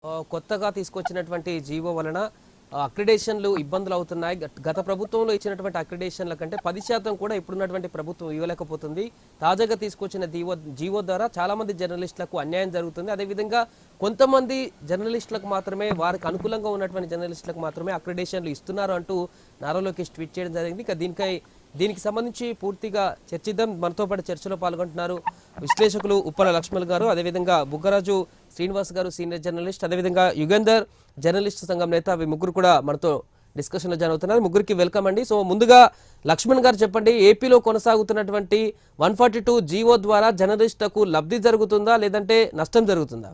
ఆ, కొత్తగా తీసుకొచ్చినటువంటి జీవో వలన ఆ, అక్రిడేషన్లు ఇబ్బందులు అవుతున్నాయి గత- గత ప్రభుత్వంలో ఇచ్చినటువంటి అక్రిడేషన్ల కంటే పది శాతం కూడా ఇప్పుడున్నటువంటి ప్రభుత్వం ఇవ్వలేకపోతుంది తాజాగా తీసుకొచ్చిన జీవో జీవో ద్వారా చాలా మంది జర్నలిస్టులకు అన్యాయం జరుగుతుంది అదేవిధంగా కొంతమంది జర్నలిస్టులకు మాత్రమే వారికి అనుకూలంగా ఉన్నటువంటి జర్నలిస్టులకు మాత్రమే అక్రిడేషన్లు ఇస్తున్నారు అంటూ నారా లోకేష్ ట్వీట్ చేయడం జరిగింది ఇక దీనికై దీనికి సంబంధించి పూర్తిగా చర్చిద్దాం మనతో పాటు చర్చలో పాల్గొంటున్నారు విశ్లేషకులు ఉప్పల లక్ష్మణ్ గారు అదేవిధంగా బుగ్గరాజు శ్రీనివాస్ గారు సీనియర్ జర్నలిస్ట్ అదేవిధంగా యుగంధర్ జర్నలిస్ట్ సంఘం నేత అవి ముగ్గురు కూడా మనతో డిస్కషన్ లో జరుగుతున్నారు ముగ్గురికి వెల్కమ్ అండి సో ముందుగా లక్ష్మణ్ గారు చెప్పండి ఏపీలో కొనసాగుతున్నటువంటి వన్ ఫార్టీ టూ జీవో ద్వారా జర్నలిస్టులకు లబ్ధి జరుగుతుందా లేదంటే నష్టం జరుగుతుందా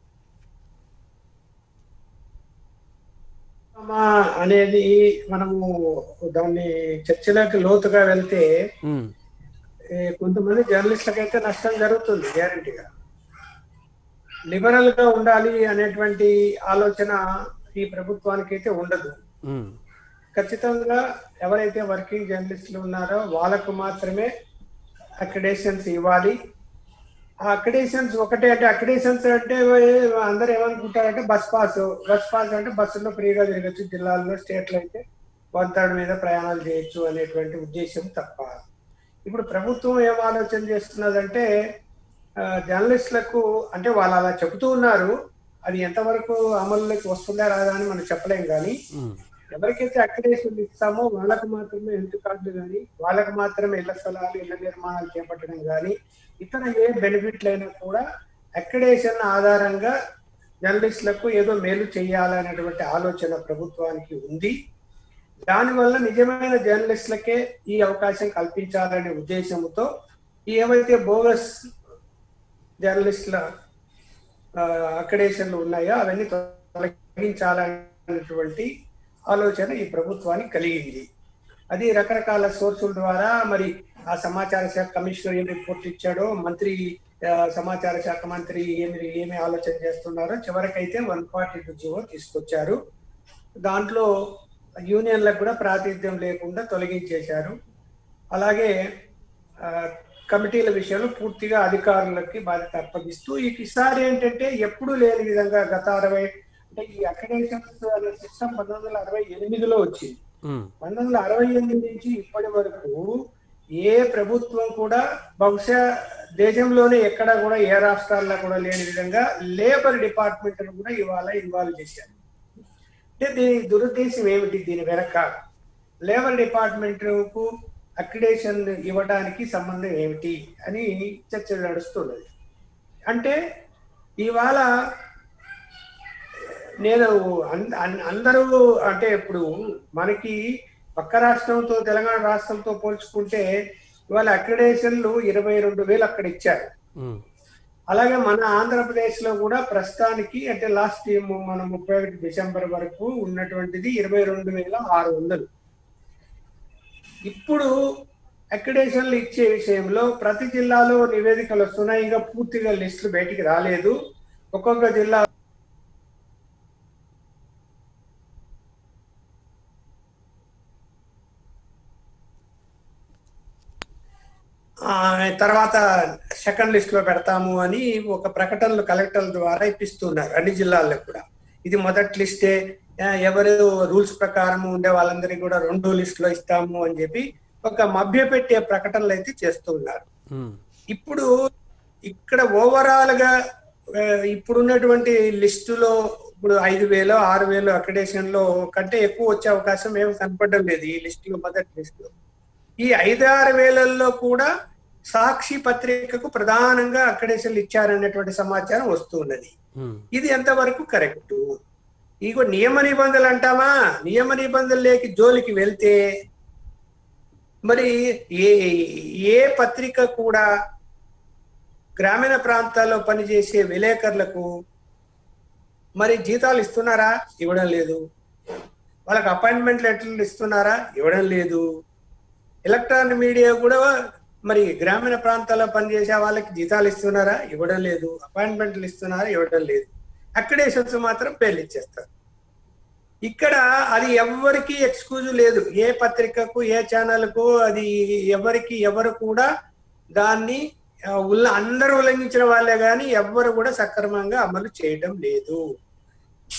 మా అనేది మనము దాన్ని చర్చలోకి లోతుగా వెళ్తే ఉమ్, ఏ, కొంతమంది జర్నలిస్టులకు అయితే నష్టం జరుగుతుంది గ్యారంటీగా లిబరల్ గా ఉండాలి అనేటువంటి ఆలోచన ఈ ప్రభుత్వానికి అయితే ఉండదు ఉమ్, ఖచ్చితంగా ఎవరైతే వర్కింగ్ జర్నలిస్టులు ఉన్నారో వాళ్ళకు మాత్రమే అక్రిడేషన్స్ ఇవ్వాలి ఆ అక్రిడేషన్స్ ఒకటే అంటే అక్రిడేషన్స్ అంటే అందరు ఏమనుకుంటారంటే బస్ పాస్ బస్ పాస్ అంటే బస్సులో ఫ్రీగా తిరగచ్చు జిల్లాల్లో స్టేట్లో అయితే వన్ థర్డ్ మీద ప్రయాణాలు చేయొచ్చు అనేటువంటి ఉద్దేశం తప్ప ఇప్పుడు ప్రభుత్వం ఏం ఆలోచన చేస్తున్నదంటే ఆ, జర్నలిస్టులకు అంటే వాళ్ళు అలా చెబుతూ ఉన్నారు అది ఎంతవరకు అమలులోకి వస్తుందా రాదా అని మనం చెప్పలేం కానీ ఉమ్, ఎవరికైతే అక్రిడేషన్ ఇస్తామో వాళ్ళకు మాత్రమే హెల్త్ కార్డులు కానీ వాళ్ళకు మాత్రమే ఇళ్ల స్థలాలు ఇళ్ల నిర్మాణాలు చేపట్టడం కానీ ఇతర ఏ బెనిఫిట్లు అయినా కూడా అక్రిడేషన్ ఆధారంగా జర్నలిస్టులకు ఏదో మేలు చేయాలనేటువంటి ఆలోచన ప్రభుత్వానికి ఉంది దానివల్ల నిజమైన జర్నలిస్టులకే ఈ అవకాశం కల్పించాలనే ఉద్దేశంతో ఈ ఏవైతే బోగస్ జర్నలిస్టుల అక్రిడేషన్లు ఉన్నాయో అవన్నీ తొలగించాలనేటువంటి ఆలోచన ఈ ప్రభుత్వానికి కలిగింది అది రకరకాల సోర్సుల ద్వారా మరి ఆ సమాచార శాఖ కమిషనర్ ఏం రిపోర్ట్ ఇచ్చాడో మంత్రి ఆ, సమాచార శాఖ మంత్రి ఏమి ఏమి ఆలోచన చేస్తున్నారో చివరికైతే వన్ ఫార్టీ టూ జీవో తీసుకొచ్చారు దాంట్లో యూనియన్లకు కూడా ప్రాతినిధ్యం లేకుండా తొలగించేశారు అలాగే ఆ, కమిటీల విషయంలో పూర్తిగా అధికారులకి బాధ్యత అప్పగిస్తూ ఈ ఈసారి ఏంటంటే ఎప్పుడూ లేని విధంగా గత అరవై అంటే ఈ అక్రిడేషన్స్ అనే సిస్టమ్ పంతొమ్మిది వందల అరవై ఎనిమిదిలో వచ్చింది ఉమ్, పంతొమ్మిది వందల అరవై ఎనిమిది నుంచి ఇప్పటి వరకు ఏ ప్రభుత్వం కూడా బహుశా దేశంలోనే ఎక్కడ కూడా ఏ రాష్ట్రాల్లో కూడా లేని విధంగా లేబర్ డిపార్ట్మెంట్ కూడా ఇవాళ ఇన్వాల్వ్ చేశారు అంటే దీని దురుద్దేశం ఏమిటి దీని వెనక లేబర్ డిపార్ట్మెంట్ కు అక్రిడేషన్ ఇవ్వడానికి సంబంధం ఏమిటి అని చర్చ నడుస్తున్నది అంటే ఇవాళ నేను అన్- అన్- అందరూ అంటే ఇప్పుడు మనకి పక్క రాష్ట్రంతో తెలంగాణ రాష్ట్రంతో పోల్చుకుంటే ఇవాళ అక్రిడేషన్లు ఇరవై రెండు వేలు అక్కడ ఇచ్చారు ఉమ్, అలాగే మన ఆంధ్రప్రదేశ్ లో కూడా ప్రస్తుతానికి అంటే లాస్ట్ మన ముప్పై ఒకటి డిసెంబర్ వరకు ఉన్నటువంటిది ఇరవై రెండు వేల ఆరు వందలు ఇప్పుడు అక్రిడేషన్లు ఇచ్చే విషయంలో ప్రతి జిల్లాలో నివేదికలు వస్తున్నాయి ఇంకా పూర్తిగా లిస్టులు బయటికి రాలేదు ఒక్కొక్క జిల్లా ఆ, తర్వాత సెకండ్ లిస్ట్ లో పెడతాము అని ఒక ప్రకటనలు కలెక్టర్ల ద్వారా ఇప్పిస్తున్నారు అన్ని జిల్లాల్లో కూడా ఇది మొదటి లిస్టే ఆ, ఎవరు రూల్స్ ప్రకారం ఉండే వాళ్ళందరికీ కూడా రెండో లిస్ట్ లో ఇస్తాము అని చెప్పి ఒక మభ్య పెట్టే ప్రకటనలు అయితే చేస్తున్నారు ఉమ్, ఇప్పుడు ఇక్కడ ఓవరాల్ గా ఆ, ఇప్పుడున్నటువంటి లిస్టులో ఇప్పుడు ఐదు వేలు ఆరు వేలు అక్రిడేషన్ లో కంటే ఎక్కువ వచ్చే అవకాశం ఏమి కనపడడం లేదు ఈ లిస్ట్ లో మొదటి లిస్ట్ లో ఈ ఐదు ఆరు వేలల్లో కూడా సాక్షి పత్రికకు ప్రధానంగా అక్రిడేషన్లు ఇచ్చారనేటువంటి సమాచారం వస్తున్నది ఉమ్, ఇది ఎంతవరకు కరెక్ట్ ఇగో నియమ నిబంధనలు అంటామా నియమ నిబంధనలు లేకి జోలికి వెళ్తే మరి ఏ ఏ పత్రిక కూడా గ్రామీణ ప్రాంతాల్లో పనిచేసే విలేకరులకు మరి జీతాలు ఇస్తున్నారా ఇవ్వడం లేదు వాళ్ళకి అపాయింట్మెంట్ లెటర్లు ఇస్తున్నారా ఇవ్వడం లేదు ఎలక్ట్రానిక్ మీడియా కూడా మరి గ్రామీణ ప్రాంతాల్లో పనిచేసే వాళ్ళకి జీతాలు ఇస్తున్నారా ఇవ్వడం లేదు అపాయింట్మెంట్లు ఇస్తున్నారా ఇవ్వడం లేదు అక్రిడేషన్స్ మాత్రం పేర్లు ఇచ్చేస్తారు ఇక్కడ అది ఎవరికి ఎక్స్క్యూజ్ లేదు ఏ పత్రికకు ఏ ఛానల్కు అది ఎవరికి ఎవరు కూడా దాన్ని ఆ, ఉల్ల అందరూ ఉల్లంఘించిన వాళ్ళే కానీ ఎవ్వరు కూడా సక్రమంగా అమలు చేయడం లేదు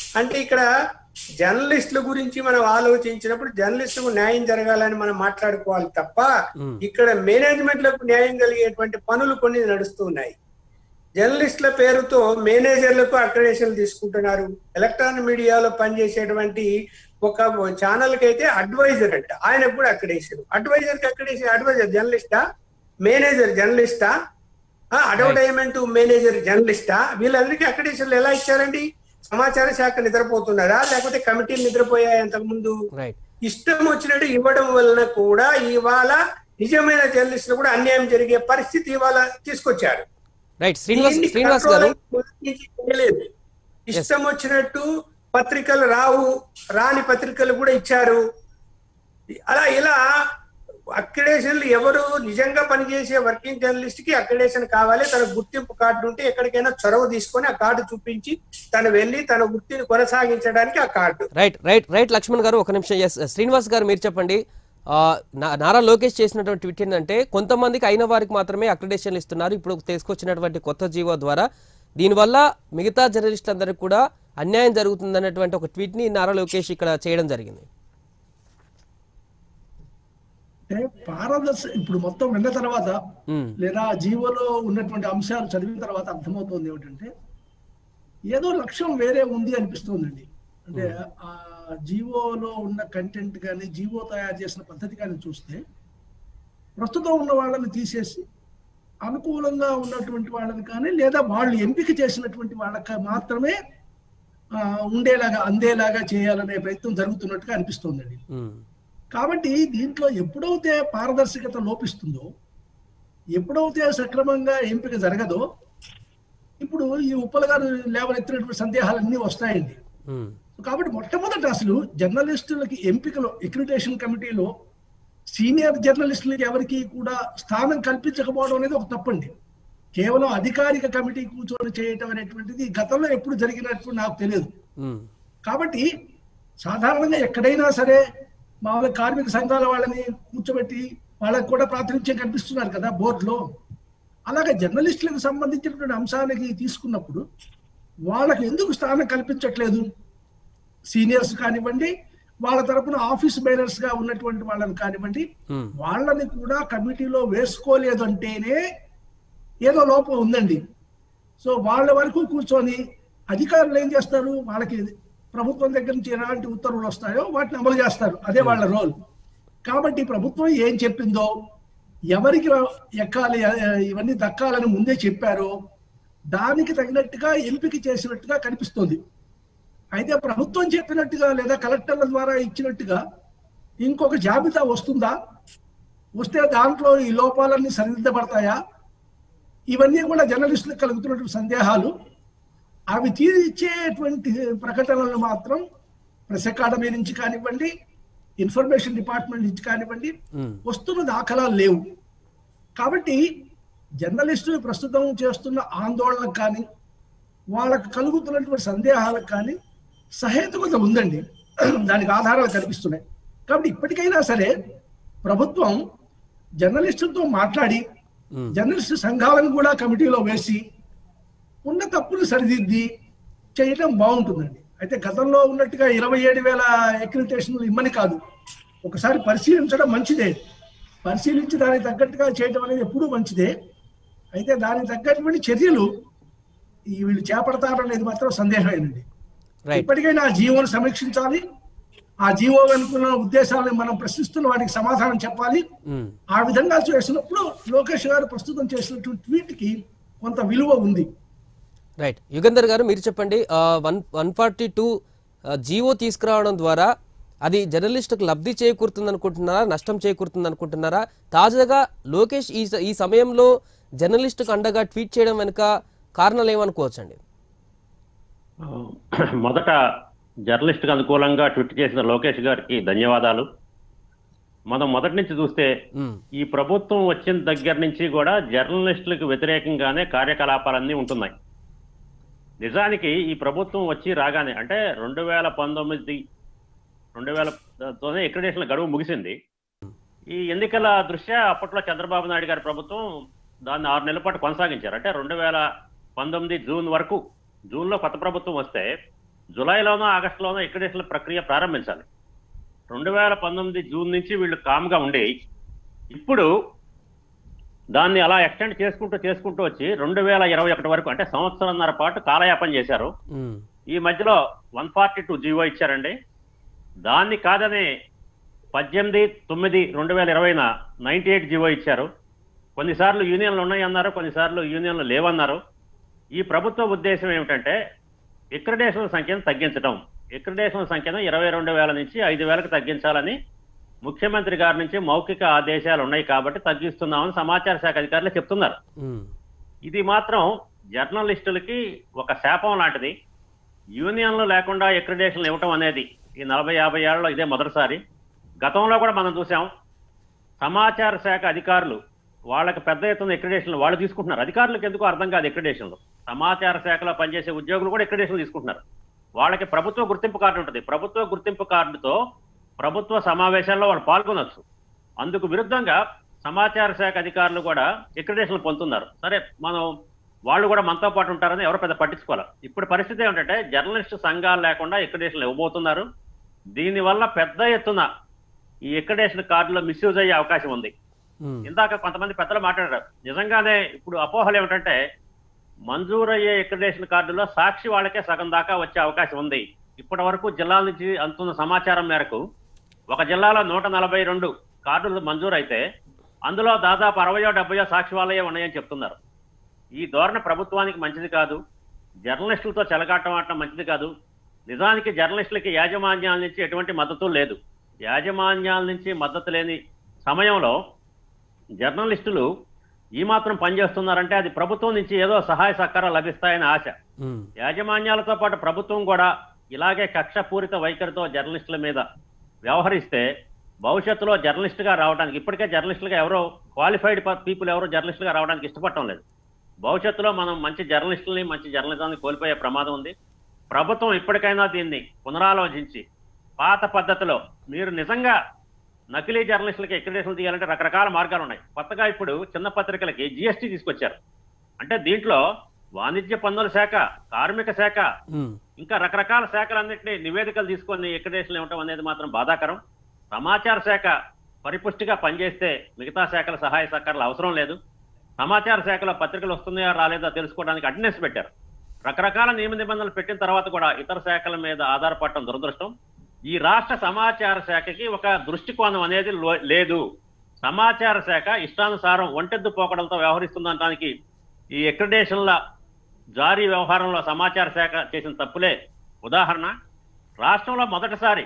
అంటే ఇక్కడ జర్నలిస్టుల గురించి మనం ఆలోచించినప్పుడు జర్నలిస్టులకు న్యాయం జరగాలని మనం మాట్లాడుకోవాలి తప్ప ఉమ్, ఇక్కడ మేనేజ్మెంట్లకు న్యాయం కలిగేటువంటి పనులు కొన్ని నడుస్తూ ఉన్నాయి జర్నలిస్టుల పేరుతో మేనేజర్లకు అక్రెడిషన్ తీసుకుంటున్నారు ఎలక్ట్రానిక్ మీడియాలో పనిచేసేటువంటి ఒక ఛానల్ కి అయితే అడ్వైజర్ అంట ఆయనకు కూడా అక్రెడిషన్ అడ్వైజర్ కి అక్రెడిషన్ అడ్వైజర్ జర్నలిస్టా మేనేజర్ జర్నలిస్టా అడ్వర్టైజ్మెంట్ మేనేజర్ జర్నలిస్టా వీళ్ళందరికీ అక్రెడిషన్లు ఎలా ఇచ్చారండి సమాచార శాఖ నిద్రపోతున్నారా లేకపోతే కమిటీలు నిద్రపోయాయి అంతకు ముందు రైట్ ఇష్టం వచ్చినట్టు ఇవ్వడం వలన కూడా ఇవాళ నిజమైన జర్నలిస్టులు కూడా అన్యాయం జరిగే పరిస్థితి ఇవాళ తీసుకొచ్చారు రైట్ శ్రీనివాస్ దీన్ని శ్రీనివాస్ control గారు నుంచి చేయలేదు. ఇష్టం వచ్చినట్టు పత్రికలు రావు రాని పత్రికలు కూడా ఇచ్చారు అలా ఇలా అక్రిడేషన్లు ఎవరు నిజంగా పనిచేసే వర్కింగ్ జర్నలిస్ట్ కి అక్రిడేషన్ కావాలి తన గుర్తింపు కార్డు ఉంటే ఎక్కడికైనా చొరవ తీసుకొని ఆ కార్డు చూపించి తను వెళ్ళి తన వృత్తిని కొనసాగించడానికి ఆ card right right right Lakshman garu ఒక నిమిషం ఎస్ శ్రీనివాస్ గారు మీరు చెప్పండి ఆ, నా- నారా లోకేష్ చేసినటువంటి ట్వీట్ ఏంటంటే కొంతమందికి అయిన వారికి మాత్రమే అక్రిడేషన్లు ఇస్తున్నారు ఇప్పుడు తీసుకొచ్చినటువంటి కొత్త జీవో ద్వారా దీనివల్ల మిగతా జర్నలిస్టులందరికీ కూడా అన్యాయం జరుగుతుందన్నటువంటి ఒక ట్వీట్ ని నారా లోకేష్ ఇక్కడ చేయడం జరిగింది అంటే పారదర్శ ఇప్పుడు మొత్తం విన్న తర్వాత ఉమ్, లేదా జీవోలో ఉన్నటువంటి అంశాలు చదివిన తర్వాత అర్థమవుతుంది ఏమిటంటే ఏదో లక్ష్యం వేరే ఉంది అనిపిస్తుందండి అంటే ఆ జీవోలో ఉన్న కంటెంట్ కానీ జీవో తయారు చేసిన పద్ధతి కానీ చూస్తే ప్రస్తుతం ఉన్న వాళ్ళని తీసేసి అనుకూలంగా ఉన్నటువంటి వాళ్ళని కానీ లేదా వాళ్ళు ఎంపిక చేసినటువంటి వాళ్ళకి మాత్రమే ఆ, ఉండేలాగా అందేలాగా చేయాలనే ప్రయత్నం జరుగుతున్నట్టుగా అనిపిస్తోందండి ఉమ్, కాబట్టి దీంట్లో ఎప్పుడైతే పారదర్శకత లోపిస్తుందో ఎప్పుడైతే సక్రమంగా ఎంపిక జరగదో ఇప్పుడు ఈ ఉప్పల గారు లేవనెత్తినటువంటి సందేహాలన్నీ వస్తాయండి ఉమ్, కాబట్టి మొట్టమొదట అసలు జర్నలిస్టులకి ఎంపికలో ఎక్రిటేషన్ కమిటీలో సీనియర్ జర్నలిస్టులకి ఎవరికి కూడా స్థానం కల్పించకపోవడం అనేది ఒక తప్పండి కేవలం అధికారిక కమిటీ కూర్చొని చేయటం అనేటువంటిది గతంలో ఎప్పుడు జరిగినట్టు నాకు తెలియదు ఉమ్, కాబట్టి సాధారణంగా ఎక్కడైనా సరే మామూలుగా కార్మిక సంఘాల వాళ్ళని కూర్చోబెట్టి వాళ్ళకి కూడా ప్రాతినిధ్యం కల్పిస్తున్నారు కదా బోర్డులో అలాగే జర్నలిస్టులకు సంబంధించినటువంటి అంశానికి తీసుకున్నప్పుడు వాళ్ళకి ఎందుకు స్థానం కల్పించట్లేదు సీనియర్స్ కానివ్వండి వాళ్ళ తరపున ఆఫీస్ బేరర్స్ గా ఉన్నటువంటి వాళ్ళని కానివ్వండి ఉమ్, వాళ్ళని కూడా కమిటీలో వేసుకోలేదు అంటేనే ఏదో లోపం ఉందండి సో వాళ్ళ వరకు కూర్చొని అధికారులు ఏం చేస్తారు వాళ్ళకి ప్రభుత్వం దగ్గర నుంచి ఎలాంటి ఉత్తర్వులు వస్తాయో వాటిని అమలు చేస్తారు అదే వాళ్ళ రోల్ కాబట్టి ప్రభుత్వం ఏం చెప్పిందో ఎవరికి ఎక్కాలి అ- ఇవన్నీ దక్కాలని ముందే చెప్పారో దానికి తగినట్టుగా ఎంపిక చేసినట్టుగా కనిపిస్తుంది అయితే ప్రభుత్వం చెప్పినట్టుగా లేదా కలెక్టర్ల ద్వారా ఇచ్చినట్టుగా ఇంకొక జాబితా వస్తుందా వస్తే దాంట్లో ఈ లోపాలన్నీ సరిదిద్దబడతాయా ఇవన్నీ కూడా జర్నలిస్టులకు కలుగుతున్నటువంటి సందేహాలు అవి తీర్చేటువంటి ప్రకటనలు మాత్రం ప్రెస్ అకాడమీ నుంచి కానివ్వండి ఇన్ఫర్మేషన్ డిపార్ట్మెంట్ నుంచి కానివ్వండి ఉమ్, వస్తున్న దాఖలాలు లేవు కాబట్టి జర్నలిస్టులు ప్రస్తుతం చేస్తున్న ఆందోళనకు కానీ వాళ్ళకు కలుగుతున్నటువంటి సందేహాలకు కానీ సహేతుకత ఉందండి దానికి ఆధారాలు కనిపిస్తున్నాయి కాబట్టి ఇప్పటికైనా సరే ప్రభుత్వం జర్నలిస్టులతో మాట్లాడి ఉమ్, జర్నలిస్టు సంఘాలను కూడా కమిటీలో వేసి ఉన్న తప్పులు సరిదిద్ది చేయడం బాగుంటుందండి అయితే గతంలో ఉన్నట్టుగా ఇరవై ఏడు వేల అక్రిడిటేషన్లు ఇమ్మని కాదు ఒకసారి పరిశీలించడం మంచిదే పరిశీలించి దానికి తగ్గట్టుగా చేయడం అనేది ఎప్పుడూ మంచిదే అయితే దానికి తగ్గటువంటి చర్యలు ఈ వీళ్ళు చేపడతారనేది మాత్రం సందేహమేనండి రైట్ ఇప్పటికైనా ఆ జీవోను సమీక్షించాలి ఆ జీవో వెనుకున్న ఉద్దేశాలను మనం ప్రశ్నిస్తున్న వాటికి సమాధానం చెప్పాలి ఉమ్, ఆ విధంగా చేసినప్పుడు లోకేష్ గారు ప్రస్తుతం చేసినటువంటి ట్వీట్ కి కొంత విలువ ఉంది రైట్ యుగంధర్ గారు మీరు చెప్పండి one one forty two GO తీసుకురావడం ద్వారా అది జర్నలిస్టుకు లబ్ధి చేకూరుతుంది అనుకుంటున్నారా నష్టం చేకూరుతుంది అనుకుంటున్నారా తాజాగా లోకేష్ ఈ స- ఈ సమయంలో జర్నలిస్టుకు అండగా ట్వీట్ చేయడం వెనుక కారణాలు ఏమనుకోవచ్చండి మొదట జర్నలిస్ట్కి అనుకూలంగా ట్వీట్ చేసిన లోకేష్ గారికి ధన్యవాదాలు మనం మొదటి నుంచి చూస్తే ఉమ్, ఈ ప్రభుత్వం వచ్చిన దగ్గర నుంచి కూడా జర్నలిస్టులకు వ్యతిరేకంగానే కార్యకలాపాలన్నీ ఉంటున్నాయి నిజానికి ఈ ప్రభుత్వం వచ్చి రాగానే అంటే రెండు వేల పంతొమ్మిది రెండు వేలతోనే ఎక్రిడేషన్ల గడువు ముగిసింది ఈ ఎన్నికల దృష్ట్యా అప్పట్లో చంద్రబాబు నాయుడు గారి ప్రభుత్వం దాన్ని ఆరు నెలల పాటు కొనసాగించారు అంటే రెండు వేల పంతొమ్మిది జూన్ వరకు జూన్లో కొత్త ప్రభుత్వం వస్తే జూలైలోనో ఆగస్టులోనో ఎక్కడేసిన ప్రక్రియ ప్రారంభించాలి రెండు వేల పంతొమ్మిది జూన్ నుంచి వీళ్ళు కామ్గా ఉండి ఇప్పుడు దాన్ని అలా ఎక్స్టెండ్ చేసుకుంటూ చేసుకుంటూ వచ్చి రెండు వేల ఇరవై ఒకటి వరకు అంటే సంవత్సరంన్నర పాటు కాలయాపన చేశారు ఉమ్, ఈ మధ్యలో వన్ ఫార్టీ టూ జీవో ఇచ్చారండి దాన్ని కాదని పద్దెనిమిది తొమ్మిది రెండు వేల ఇరవైన నైన్టీ ఎయిట్ జీవో ఇచ్చారు కొన్నిసార్లు యూనియన్లు ఉన్నాయన్నారు కొన్నిసార్లు యూనియన్లు లేవన్నారు ఈ ప్రభుత్వ ఉద్దేశం ఏమిటంటే ఎక్రిడేషన్ సంఖ్యను తగ్గించడం ఎక్రిడేషన్ సంఖ్యను ఇరవై రెండు వేల నుంచి ఐదు వేలకు తగ్గించాలని ముఖ్యమంత్రి గారి నుంచి మౌఖిక ఆదేశాలు ఉన్నాయి కాబట్టి తగ్గిస్తున్నామని సమాచార శాఖ అధికారులు చెప్తున్నారు ఉమ్, ఇది మాత్రం జర్నలిస్టులకి ఒక శాపం లాంటిది యూనియన్లు లేకుండా ఎక్రిడేషన్లు ఇవ్వటం అనేది ఈ నలభై యాభై ఏళ్లలో ఇదే మొదటిసారి గతంలో కూడా మనం చూసాం సమాచార శాఖ అధికారులు వాళ్ళకి పెద్ద ఎత్తున ఎక్రిడేషన్లు వాళ్ళు తీసుకుంటున్నారు అధికారులకు ఎందుకు అర్థం కాదు ఎక్రిడేషన్లు సమాచార శాఖలో పనిచేసే ఉద్యోగులు కూడా ఎక్రిడేషన్లు తీసుకుంటున్నారు వాళ్ళకి ప్రభుత్వ గుర్తింపు కార్డు ఉంటుంది ప్రభుత్వ గుర్తింపు కార్డుతో ప్రభుత్వ సమావేశాల్లో వాళ్ళు పాల్గొనొచ్చు అందుకు విరుద్ధంగా సమాచార శాఖ అధికారులు కూడా ఎక్రిడేషన్లు పొందుతున్నారు సరే మనం వాళ్ళు కూడా మనతో పాటు ఉంటారని ఎవరు పెద్ద పట్టించుకోవాలి ఇప్పుడు పరిస్థితి ఏమిటంటే జర్నలిస్ట్ సంఘాలు లేకుండా ఎక్రిడేషన్లు ఇవ్వబోతున్నారు దీనివల్ల పెద్ద ఎత్తున ఈ ఎక్రిడేషన్ కార్డులో మిస్యూజ్ అయ్యే అవకాశం ఉంది ఉమ్, ఇందాక కొంతమంది పెద్దలు మాట్లాడారు నిజంగానే ఇప్పుడు అపోహలు ఏమిటంటే మంజూరయ్యే ఎక్రిడేషన్ కార్డులో సాక్షి వాళ్ళకే సగం దాకా వచ్చే అవకాశం ఉంది ఇప్పటి వరకు జిల్లాల నుంచి అందుతున్న సమాచారం మేరకు ఒక జిల్లాలో నూట నలభై రెండు కార్డులు మంజూరు అయితే అందులో దాదాపు అరవయో డెబ్బయో సాక్షి వాళ్ళయే ఉన్నాయని చెప్తున్నారు ఈ ధోరణి ప్రభుత్వానికి మంచిది కాదు జర్నలిస్టులతో చెలగాటం ఆడటం మంచిది కాదు నిజానికి జర్నలిస్టులకి యాజమాన్యాల నుంచి ఎటువంటి మద్దతు లేదు యాజమాన్యాల నుంచి మద్దతు లేని సమయంలో జర్నలిస్టులు ఈ మాత్రం పనిచేస్తున్నారంటే అది ప్రభుత్వం నుంచి ఏదో సహాయ సహకారాలు లభిస్తాయని ఆశ ఉమ్, యాజమాన్యాలతో పాటు ప్రభుత్వం కూడా ఇలాగే కక్షపూరిత వైఖరితో జర్నలిస్టుల మీద వ్యవహరిస్తే భవిష్యత్తులో జర్నలిస్టుగా రావడానికి ఇప్పటికే జర్నలిస్టులుగా ఎవరో క్వాలిఫైడ్ పీపుల్ ఎవరో జర్నలిస్టులుగా రావడానికి ఇష్టపడటం లేదు భవిష్యత్తులో మనం మంచి జర్నలిస్టులని మంచి జర్నలిజాన్ని కోల్పోయే ప్రమాదం ఉంది ప్రభుత్వం ఇప్పటికైనా దీన్ని పునరాలోచించి పాత పద్ధతిలో మీరు నిజంగా నకిలీ జర్నలిస్టులకి ఎక్రిడేషన్ తీయాలంటే రకరకాల మార్గాలు ఉన్నాయి కొత్తగా ఇప్పుడు చిన్న పత్రికలకి జిఎస్టీ తీసుకొచ్చారు అంటే దీంట్లో వాణిజ్య పన్నుల శాఖ కార్మిక శాఖ ఉమ్, ఇంకా రకరకాల శాఖలన్నింటినీ నివేదికలు తీసుకొని ఎక్రిడేషన్లు ఇవ్వటం అనేది మాత్రం బాధాకరం సమాచార శాఖ పరిపుష్టిగా పనిచేస్తే మిగతా శాఖల సహాయ సహకారాలు అవసరం లేదు సమాచార శాఖలో పత్రికలు వస్తున్నాయా రాలేదా తెలుసుకోవడానికి అటెండెన్స్ పెట్టారు రకరకాల నియమ నిబంధనలు పెట్టిన తర్వాత కూడా ఇతర శాఖల మీద ఆధారపడటం దురదృష్టం ఈ రాష్ట్ర సమాచార శాఖకి ఒక దృష్టికోణం అనేది లో- లేదు సమాచార శాఖ ఇష్టానుసారం ఒంటెద్దు పోకడలతో వ్యవహరిస్తుందనడానికి ఈ ఎక్రిడేషన్ల జారీ వ్యవహారంలో సమాచార శాఖ చేసిన తప్పులే ఉదాహరణ రాష్ట్రంలో మొదటిసారి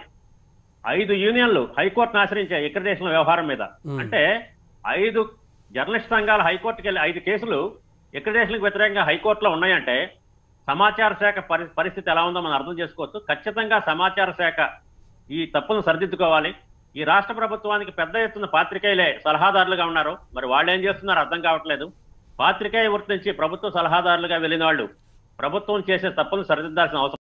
ఐదు యూనియన్లు హైకోర్టును ఆశ్రయించాయి ఎక్రిడేషన్ వ్యవహారం మీద Hmm. అంటే ఐదు జర్నలిస్ట్ సంఘాలు హైకోర్టుకి వెళ్ళి ఐదు కేసులు ఎక్రిడేషన్కి వ్యతిరేకంగా హైకోర్టులో ఉన్నాయంటే సమాచార శాఖ పరి పరిస్థితి ఎలా ఉందో మనం అర్థం చేసుకోవచ్చు ఖచ్చితంగా సమాచార శాఖ ఈ తప్పును సరిదిద్దుకోవాలి ఈ రాష్ట్ర ప్రభుత్వానికి పెద్ద ఎత్తున పాత్రికేయులే సలహాదారులుగా ఉన్నారు మరి వాళ్ళు ఏం చేస్తున్నారు అర్థం కావట్లేదు పాత్రికేయ వృత్తి నుంచి ప్రభుత్వ సలహాదారులుగా వెళ్ళిన వాళ్ళు ప్రభుత్వం చేసే తప్పును సరిదిద్దాల్సిన అవసరం